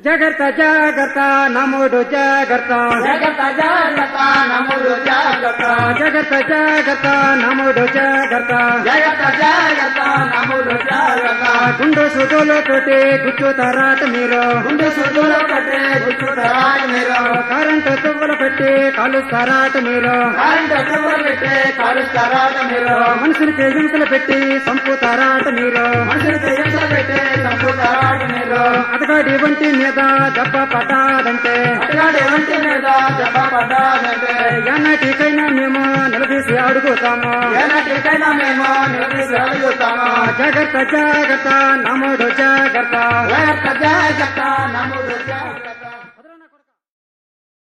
జాగ్రత్త జాగ్రత్త నమ్ముడు జాగ్రత్త జగత జాగ్రత్త నమ్ముడు జాగ్రత్త జాగ్రత్త జాగ్రత్త నమ్ముడు జాగ్రత్త జగత జాగ్రత్త నమ్ముడు జాగ్రత్త గుండు సుడులు తోటి గుచ్చుతారాట మీరు గుండు సుద్దులు కట్టే గుర్తుతారాట మీరు కరెంటు తువ్వలు పెట్టి కాలుస్తారాట మీరు కరెంటు తువ్వలు పెట్టే కాలుస్తారాట మీరు మనుషులకి హింసలు పెట్టి సంపుతారాట మీరు మనుషులకి హింస పెట్టే చంపుతారాట మీరు అతగాడి వంటి మీద దెబ్బ పడ్డాదంటే అటుగాడి ఒంటి మీద దెబ్బ పడ్డాదంటే ఎన్నటికైనా మేము నిలదీసి అడుగుతాము ఏనాటికైనా మేము నిలదీసి అడుగుతాము జాగ్రత్త జాగ్రత్త నమ్ముడు జాగ్రత్త జాగ్రత్త జాగ్రత్త నమ్ముడు